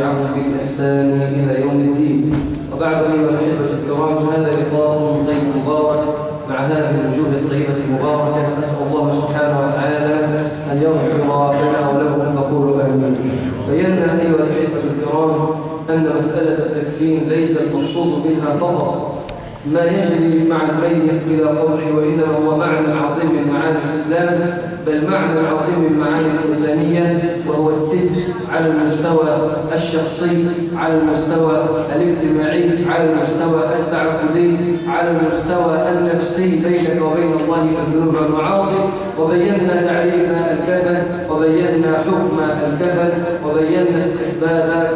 تبعهم بالإحسان إلى يوم الدين وبعد أيها الأحبة الكرام هذا لقاء طيب مبارك مع هذه الوجوه الطيبة المباركة أسأل الله سبحانه وتعالى أن يغفر لنا ولكم فقولوا آمين بينا أيها الأحبة الكرام أن مسألة التكفين ليس المقصود منها فقط ما يجري مع الميت إلى قوله وإنما هو معنى عظيم من معاني الإسلام بل معنى عظيم من معاني الإنسانية وهو الستر على المستوى الشخصي على المستوى الاجتماعي على المستوى التعبدي على المستوى النفسي بينك وبين الله الذنوب والمعاصي وبينا تعريف الكفن وبينا حكم الكفن وبينا استحباب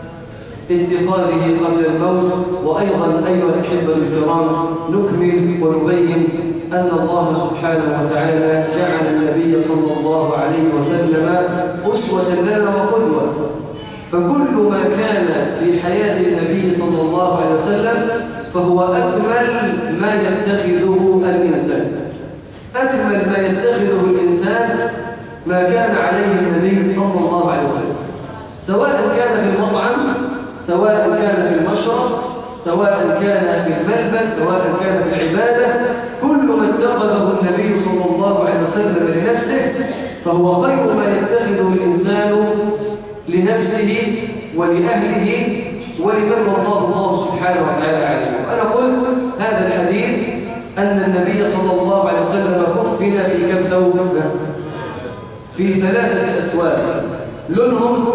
اتخاذه قبل الموت وأيضا أيها الأحبة الكرام نكمل ونبين أن الله سبحانه وتعالى جعل النبي صلى الله عليه وسلم أسوة لنا وقدوة فكل ما كان في حياة النبي صلى الله عليه وسلم فهو أكمل ما يتخذه الإنسان أكمل ما يتخذه الإنسان ما كان عليه النبي صلى الله عليه وسلم سواء كان في المطعم سواء كان في المشرب سواء كان في الملبس سواء كان في العبادة كل ما اتخذه النبي صلى الله عليه وسلم لنفسه فهو خير ما يتخذه الإنسان لنفسه ولأهله ولمن والله الله سبحانه وتعالى عليه وأنا قلت هذا الحديث أن النبي صلى الله عليه وسلم كفن في كم ثوب في ثلاثة أسواب لونهم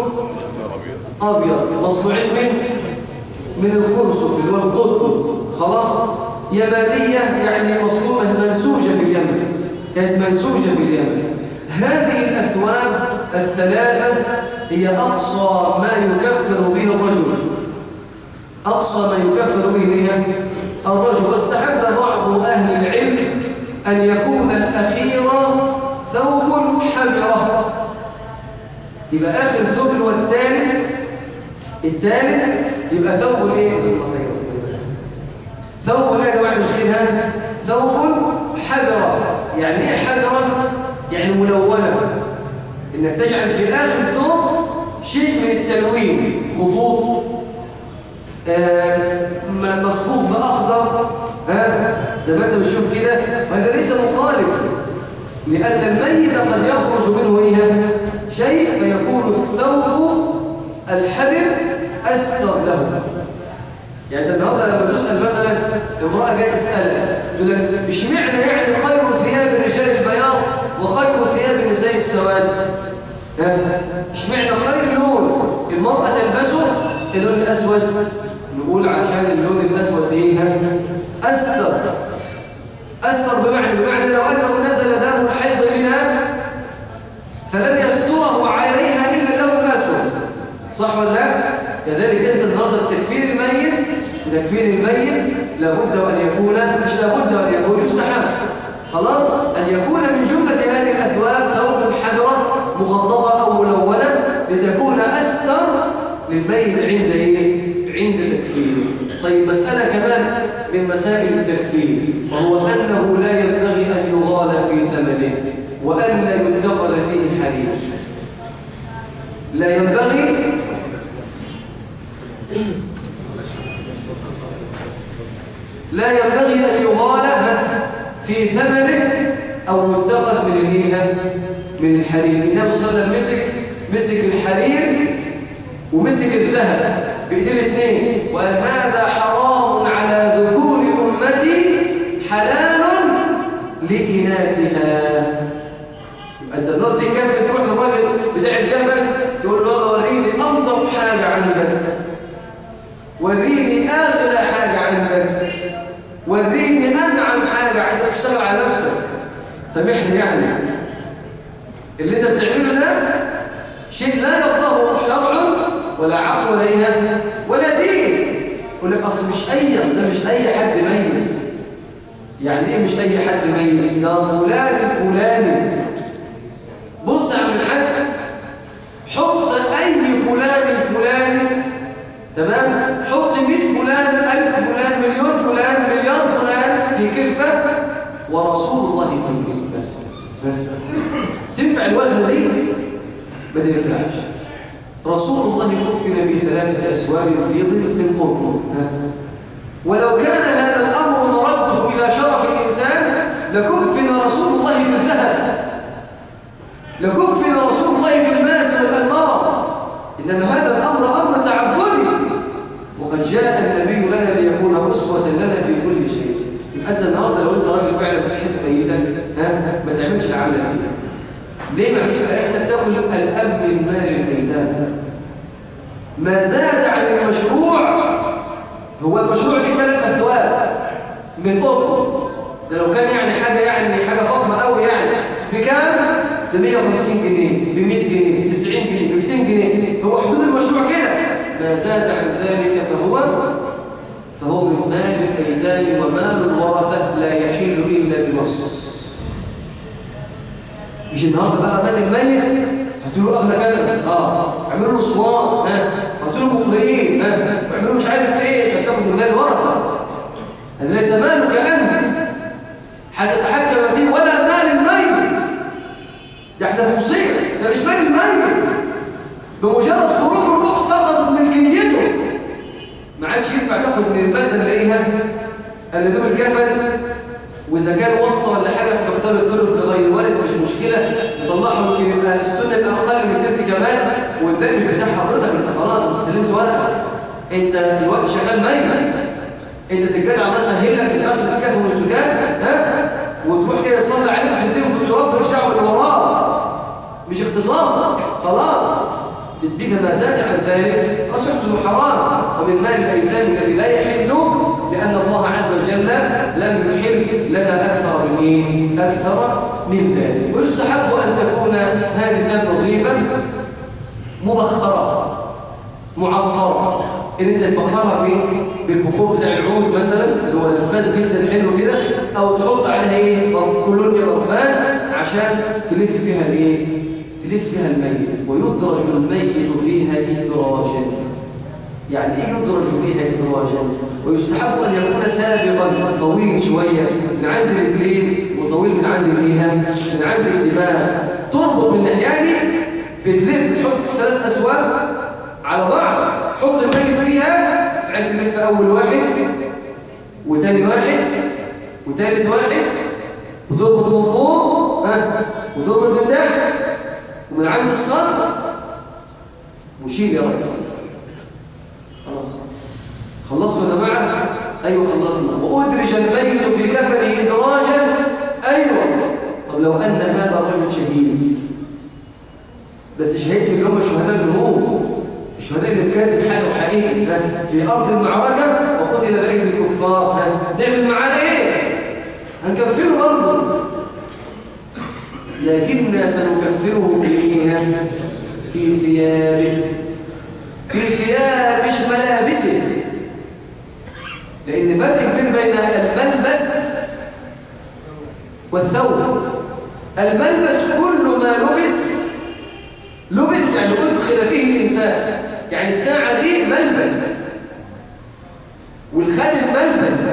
أبيض مصنوعين من من القرصف اللي هو القطن خلاص يمانية يعني مصنوعة منسوجة باليمن كانت منسوجة باليمن هذه الأثواب الثلاثة هي أقصى ما يكفر به الرجل أقصى ما يكفر به الرجل واستحب بعض أهل العلم أن يكون الأخير ثوب حجرة يبقى آخر ثوب والثالث الثالث يبقى ثوب ايه ثوب لا يا جماعه الخير هذا ثوب حجره يعني ايه حجره يعني ملونه انك تجعل في اخر ثوب شيء من التلوين خطوط آه مصفوف باخضر ها زي ما انت بتشوف كده وهذا ليس مخالف لان الميت قد يخرج منه ايه شيء فيكون الثوب الحذر أستر له يعني النهارده لما تسأل مثلا امرأة جاية تسألها تقول لك مش معنى يعني خير ثياب الرجال البياض وخير ثياب النساء السواد مش معنى خير لون المرأة تلبسه اللون الأسود نقول عشان اللون الأسود ايه أستر أستر بمعنى بمعنى لو أنه نزل دم الحيض منها فلن يستره عليها إلا اللون الأسود صح ولا لا؟ كذلك أنت النهارده تكفير الميت تكفير الميت لابد أن يكون مش لابد أن يكون يستحب خلاص أن يكون من جملة هذه الأثواب ثوب حجرة مغططة أو ملونة لتكون أستر للميت عند إيه؟ عند تكفيره طيب مسألة كمان من مسائل التكفير وهو أنه لا ينبغي أن يغال في ثمنه وأن لا ينتقل فيه حديث لا ينبغي لا ينبغي أن يغال في ثمنه أو يتخذ من الهينة من الحرير النبي صلى الله عليه وسلم مسك مسك الحرير ومسك الذهب بإيديه الاثنين وقال هذا حرام على ذكور أمتي حلال لإناثها أنت النهارده كيف تروح للراجل بتاع الجبل تقول له وريني أنظف حاجة عندك وريني أغلى حاجة عندك وريني أنعم حاجة عندك اشتغل على نفسك سامحني يعني اللي انت بتعمله ده شيء لا يرضاه شرع ولا عقل ولا إله ولا دين يقول لك أصل مش أي ده مش أي حد ميت يعني إيه مش أي حد ميت ده فلان الفلاني بص يا عم الحاج حط أي فلان الفلاني تمام حط 100 فلان 1000 فلان مليون فلان مليار فلان في كلفة ورسول الله في كلفة تنفع الوزن دي ما تنفعش رسول الله كفن ثلاثة أسوار في ظل قرب ولو كان هذا الأمر مرده إلى شرف الإنسان لكفن رسول الله بالذهب لكفن رسول الله بالماس والأنمار إنما هذا الأمر أمر تعبدي وقد جاء النبي لنا ليكون أسوة لنا في كل شيء يبقى أنت النهارده لو أنت راجل فعلا بتحب أيدك ها ما تعملش العمل ده ليه ما فيش احنا بتاخد الأب من مال الأيتام ما زاد عن المشروع هو المشروع فيه ثلاث أثواب من قطر ده لو كان يعني حاجة يعني حاجة فخمة قوي يعني بكام؟ ب 150 جنيه ب 100 جنيه ب 90 جنيه ب 200 جنيه هو حدود المشروع كده ما زاد عن ذلك فهو فهو من مال الأيتام ومال الورثة لا يحل إلا بنص مش النهارده بقى مال الميت هتقولوا اغلى كذا اه اعملوا له صوان ها هتقولوا مقرئين ها اعملوا مش عارف ايه فتاخد من مال الورثه هذا ليس مالك انت هتتحكم فيه ولا مال الميت ده احنا في مصيبه ده مش مال الميت بمجرد خروج الروح سقطت ملكيته ما عادش ينفع تاخد من المال ده نلاقيها اللي دول الكفن واذا كان وصى ولا حاجه تختار الثلث لغير وارد مش مشكله نطلعها ممكن يبقى السنه يبقى اقل من ثلث كمان والباقي بتاع حضرتك انت خلاص انت سلمت ورقه انت دلوقتي شغال ميت انت تتجدع الله سهلك الاصل الكف والسكان ها وتروح كده تصلي عليك تديهم في التراب مش دعوه اللي وراه مش اختصاصك خلاص تديك ما زاد عن ذلك أصحته حرام ومن مال الأيتام الذي لا يحل لأن الله عز وجل لم يحل لنا أكثر من إيه؟ أكثر من ذلك ويستحق أن تكون هذه نظيفة مبخرة معطرة إن أنت تبخرها بالبخور بتاع العود مثلا اللي هو الفاز جدا حلو كده أو تحط عليها إيه كولونيا رفان عشان تلف فيها الإيه تلف فيها الميت ويدرج الميت فيها إدراجا يعني إيه يدرج فيها إدراجا ويستحب أن يكون سابقا طويل شوية من عند الرجلين وطويل من عند الإيهام من عند الدماغ تربط من ناحياني بتلف تحط ثلاث أسواق على بعض تحط الميت فيها عند تلف أول واحد وتاني واحد وتالت واحد وتربط من فوق ها وتربط من تحت ومن عند الصدر وشيل يا ريس خلاص خلصوا يا جماعه ايوه خلصنا وادرج الميت في كفنه ادراجا ايوه طب لو ان هذا الرجل شهيد بس شهيد في اليوم الشهداء الهموم الشهداء اللي كانت حاله حقيقي في ارض المعركه وقتل بين الكفار نعمل معاه ايه هنكفره برضه لكننا سنكفره فيها في ثيابه في ثياب مش ملابسه لأن فرق كبير بين الملبس والثوب الملبس كل ما لبس لبس يعني أدخل فيه الإنسان يعني الساعة دي ملبس والخادم ملبس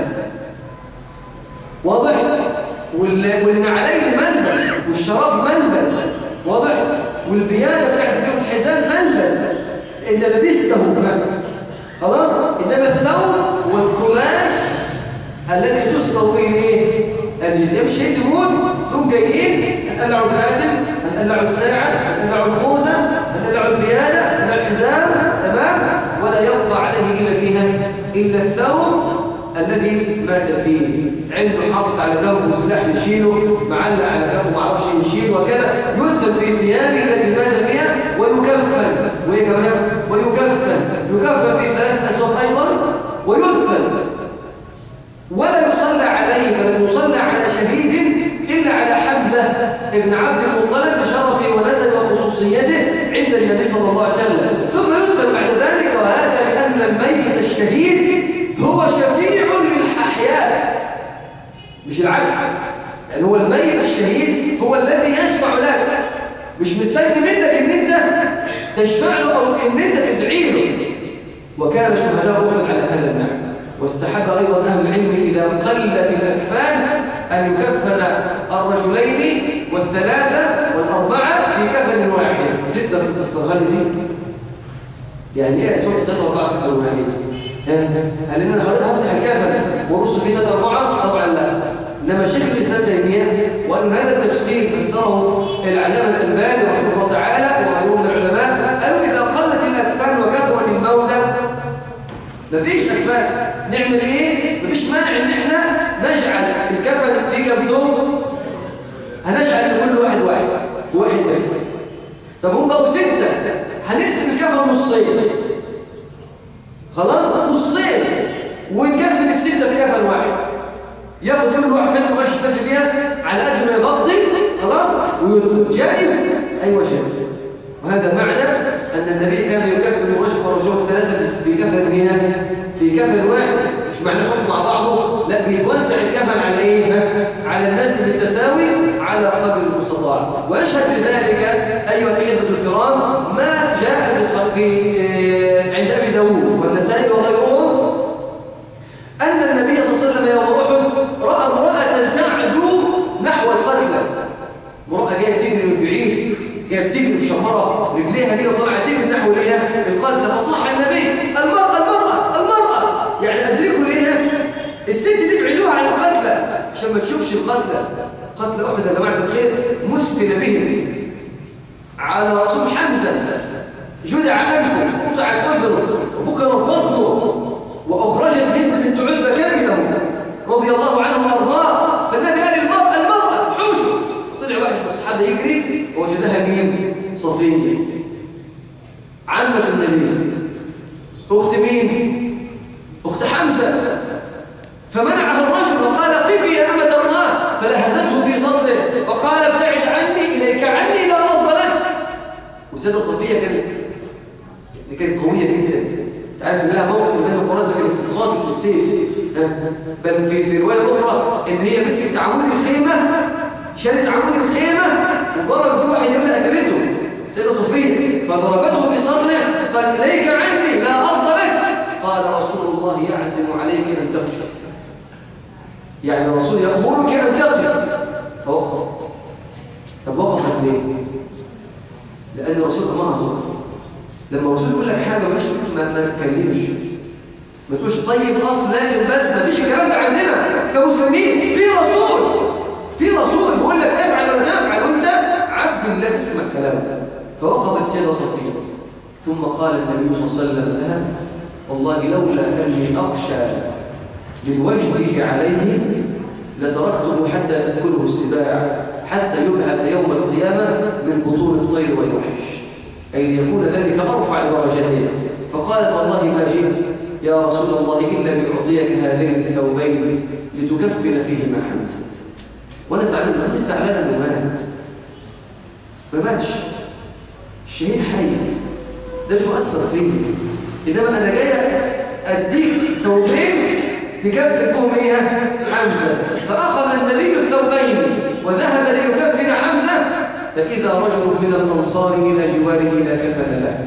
واضح والنعلين ملبس والشراب ملبس واضح والبيانة بتاعت فيهم الحزام ملبس إن لبسته خلاص إنما الثوب والقماش الذي تصدر فيه ايه الجزية مش شيء تموت هم جايين هنقلعوا الخاتم هنقلعوا الساعة هنقلعوا الخوذة هنقلعوا البيانة هنقلعوا الحزام تمام ولا يبقى عليه إلا فيها إلا الثوب الذي مات فيه عنده حاطط على جنبه سلاح يشيله معلق على جنبه ما اعرفش يشيل وكذا يدفن في ثيابه التي مات بها ويكفن ويكفن ويكفن يكفن في ثلاث اسهم ايضا ويدفن ولا يصلى عليه بل يصلى على شهيد الا على حمزه ابن عبد المطلب بشرفه ونسب وخصوصيته عند النبي صلى الله عليه وسلم ثم يدفن بعد ذلك وهذا لان الميت الشهيد هو شفيع للأحياء مش العكس يعني هو الميت الشهيد هو الذي يشفع لك مش مستني منك ان انت تشفع له او ان انت تدعي له وكان الشهداء احد على هذا النحو واستحب ايضا اهل العلم اذا قلت الاكفان ان يكفن الرجلين والثلاثه والاربعه في كفن واحد تقدر تتصل هذه يعني ايه تحط ثلاثة أربعة في الواحد هل إن أنا هفتح الكافة ورص فيه ثلاثة أربعة طبعا لا إنما شيخ الإسلام تيمية وأن هذا التفسير فسره العلامة الألباني رحمه الله تعالى وغيره من العلماء قالوا إذا قلت الأكفان وكثرت الموتى مفيش أكفان نعمل إيه؟ مفيش مانع إن إحنا نجعل الكفن في كم ثوب هنجعل لكل واحد واحد واحد بس طب هم بقوا ستة هنقسم الكفن نصين خلاص نصين ونكفن الستة في كفن واحد ياخد كل واحد منهم ماشي يستفي بيها على قد ما يغطي خلاص وجائز ايوه شمس وهذا معنى ان النبي كان يكفن الرجل ورجوع ثلاثه بكفن هنا في كفن واحد مش معنى يحط مع بعضه لا بيتوزع الكفن على ايه على الناس بالتساوي على قدر المستطاع ويشهد بذلك ايها الاخوه الكرام ما جاء في عند ابي داوود والنسائي وغيرهم أن النبي صلى الله عليه وسلم يوم أحد رأى امرأة تعدو نحو القتلى امرأة جاية تجري من بعيد جاية تجري في شمرة رجليها كده طالعة تجري نحو الايه القتلى فصح النبي المرأة المرأة المرأة يعني أدركوا الايه الست دي ابعدوها عن القتلى عشان ما تشوفش القتلى قتل أحد يا جماعة الخير مسفل بهم على رسول حمزة جدع أنفه قطع الأذن وبكر فضله وأخرجت هند بنت عتبة كامله رضي الله عنه وأرضاه فالنبي قال المرأة المرأة حوشوا طلع واحد من الصحابة يجري ووجدها مين؟ صفية عمة النبي أخت مين؟ أخت حمزة فمنعها الرجل وقال قفي يا أمة الله فلهزته في صدره وقال ابتعد عني إليك عني لا أرض لك والسيدة صفية كانت كانت قوية جدا تعرف لها موقف من القرآن كانت تتغاضي بالسيف بل في في رواية أخرى إن هي مسكت عمود الخيمة شالت عمود الخيمة وضربت كل واحد يملأ أكلته سيدة صفية فضربته بصدره قال إليك عني لا أرض لك قال رسول الله يعزم عليك أن تقف يعني الرسول يأمرك أن تقف فوقفت طب وقفت ليه؟ لأن الرسول أمرها توقف لما الرسول يقول لك حاجة مش ما, ما تتكلمش ما تقولش طيب خلاص لازم بس ما فيش الكلام ده عندنا كمسلمين في رسول في رسول بيقول لك افعل ولا تفعل وانت عبد الله تسمع كلامه فوقفت سيدة صفية ثم قال النبي صلى الله عليه وسلم لها والله لولا اني اخشى من وجهه عليه لتركته حتى تاكله السباع حتى يبعث يوم القيامه من بطون الطير والوحش أي ليكون ذلك أرفع درجته فقالت والله ما جئت يا رسول الله إلا لأعطيك هذين الثوبين لتكفن فيهما حمزة وأنا تعلم أن استعلانا بمات ما ماتش الشهيد حي ده مش مؤثر فيه إنما أنا جاي أديك ثوبين تكفن فيهم إيه حمزة فأخذ النبي الثوبين وذهب ليكفن حمزة فإذا رجل من الأنصار إلى جواره لا كفن له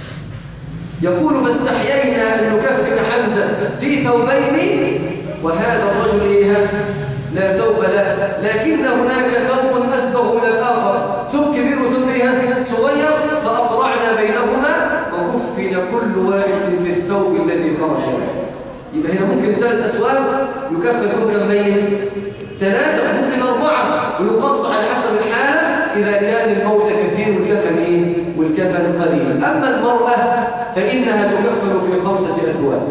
يقول ما استحيينا أن نكفن حمزة في ثوبين وهذا الرجل إيه لا ثوب له لكن هناك ثوب أسبغ من الآخر ثوب كبير وثوب إيه صغير فأقرعنا بينهما وكفن كل واحد في الثوب الذي خرج يبقى هنا ممكن ثلاث أسواق يكفن كم كمين ثلاثة ممكن أربعة ويقص على حسب الحال إذا كان الموت كثير والكفن إيه؟ والكفن قليل أما المرأة فإنها تكفن في خمسة أثواب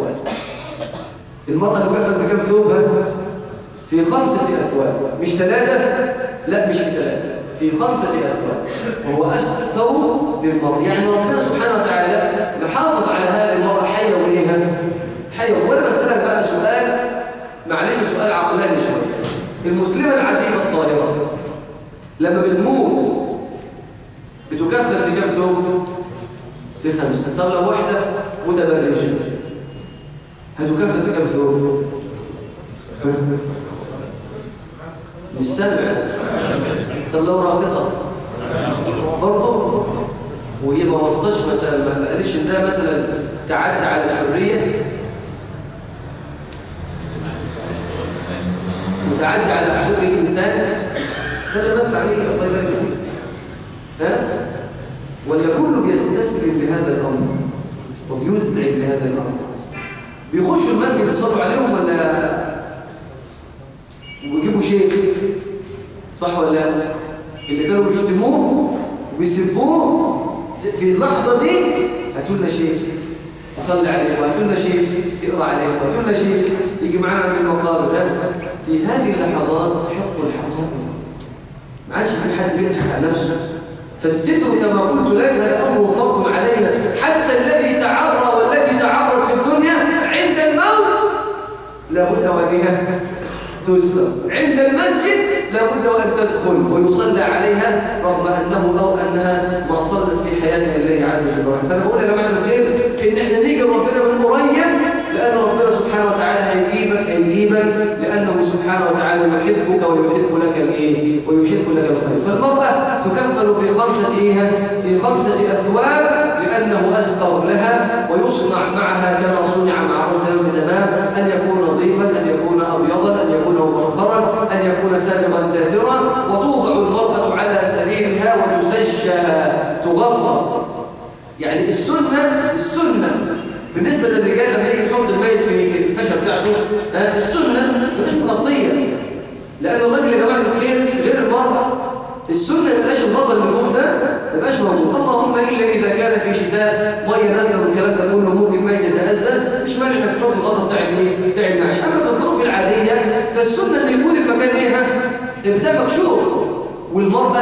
المرأة تكفن بكم ثوبها؟ في خمسة أثواب مش ثلاثة؟ لا مش في ثلاثة في خمسة أثواب وهو أسفل ثوب للمرأة يعني ربنا سبحانه وتعالى يحافظ على هذه المرأة حية وإيها حية وأنا بسألك بقى سؤال معلش سؤال عقلاني شوية المسلمة العزيمة الطاهرة لما بتموت بتكفر في كم ثوب في خمسة طب لو واحدة متبرجة هتكفر في كم ثوب مش سبع طب لو راقصة برضه وهي ما وصلش مثلا ما قالش ان ده مثلا تعدى على الحرية وتعدى على حقوق الإنسان سلم بس عليه الله يبارك فيك ها ولا كله بيستسلم لهذا الامر وبيزعج لهذا الأمر بيخشوا المسجد يصلوا عليهم ولا ويجيبوا شيخ صح ولا لا اللي كانوا بيشتموه وبيسبوه في اللحظة دي هاتوا لنا شيخ يصلي عليه وهاتوا لنا شيخ يقرأ عليه وهاتوا لنا شيخ يجي معنا من المقابر ده في هذه اللحظات حق الحقائق ما عادش في حد بيضحك على نفسه فالستر كما قلت لك هذا امر فرض علينا حتى الذي تعرى والذي تعرض في الدنيا عند الموت لابد وانها تستر عند المسجد لابد وان تدخل ويصلى عليها رغم انه او انها ما صلت في حياتها لله عز وجل فانا بقول يا جماعه الخير ان احنا نيجي ربنا من قريب لان ربنا سبحانه وتعالى هيجيبك هيجيبك لانه سبحانه وتعالى يحبك ويحب لك الايه ويحب لك الخير فالمراه تكفل في خمسه ايه في خمسه اثواب لانه استر لها ويصنع معها كما صنع مع رجل تمام ان يكون نظيفا ان يكون ابيضا ان يكون مبخرا ان يكون سابقا ساترا وتوضع المراه على سريرها وتسجى تغطى يعني السنه السنه بالنسبة للرجال لما يجي يحط الميت في الفشة بتاعته السنة مش مغطية لأن الراجل يا جماعة الخير غير المرأة السنة ما يبقاش البطل اللي فوق ده ما يبقاش موجود اللهم إلا إذا كان في شتاء مية نازلة والكلام ده كله ممكن الميت يتهزأ مش مانع انك تحط الغطا بتاع الايه؟ بتاع النعش أما في الظروف العادية فالسنة إن يكون المكان إيه؟ ابدا مكشوف والمرأة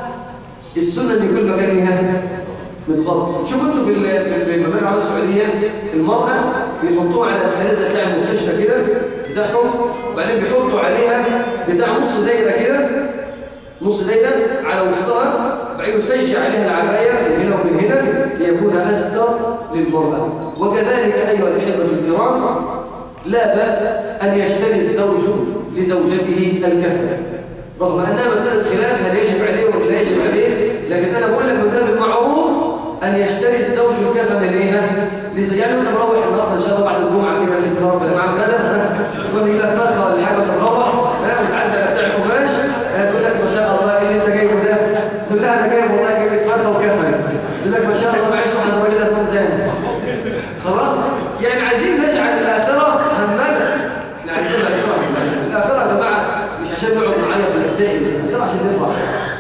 السنة إن يكون المكان إيه؟ متغطي شوفوا انتوا في المملكه العربيه السعوديه المراه بيحطوها على الحنازه بتاع المستشفى كده بتاعهم وبعدين بيحطوا عليها بتاع نص دايره كده نص دايره على وسطها وبعدين يسجل عليها العبايه من هنا ومن هنا ليكون استر للمراه وكذلك ايها الاحبه الكرام لا باس ان يشتري الزوج لزوجته الكفن رغم انها مساله خلاف هل يجب عليه ولا لا يجب عليه لكن انا بقول لك من باب المعروف ان يشتري الزوج الكفن الايه يعني انا مروح النهارده ان شاء الله بعد الجمعه كده في الرب مع الغداء تقول لي لا فرخه ولا حاجه تروح وتعدل بتاع القماش تقول لك ما شاء الله ايه اللي انت جايبه ده تقول لها انا جايب والله جايب فرخه وكفن تقول لك ما شاء الله معيش واحد راجل صوت تاني خلاص يعني عايزين نجعل الاخره همنا احنا عايزين الاخره الاخره يا جماعه مش عشان نقعد نعيط ونكتئب الاخره عشان نفرح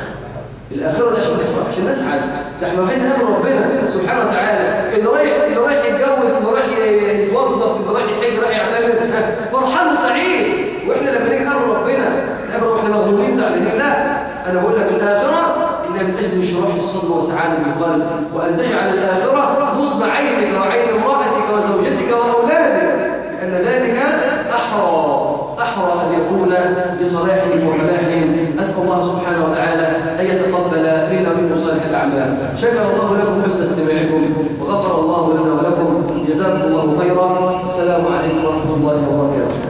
الآخرة ده عشان نفرح عشان نسعد ده احنا رايحين نقابل ربنا سبحانه وتعالى اللي رايح اللي رايح يتجوز اللي رايح يتوظف اللي رايح يحج رايح يعتمد فرحان وسعيد واحنا لما نيجي نقابل ربنا نقابل واحنا مغلوبين زعلانين لا انا بقول لك الآخرة إنها من أجل شروح الصبر وسعادة القلب وأن تجعل الآخرة نصب عينك وعين امرأتك وزوجتك وأولادك لأن ذلك أحرى أحرى أن يكون بصلاحهم وفلاحهم أسأل الله سبحانه وتعالى أن يتقبل فينا منكم صالح الأعمال شكر الله لكم حسن استماعكم وغفر الله لنا ولكم جزاكم الله خيرا السلام عليكم ورحمة الله وبركاته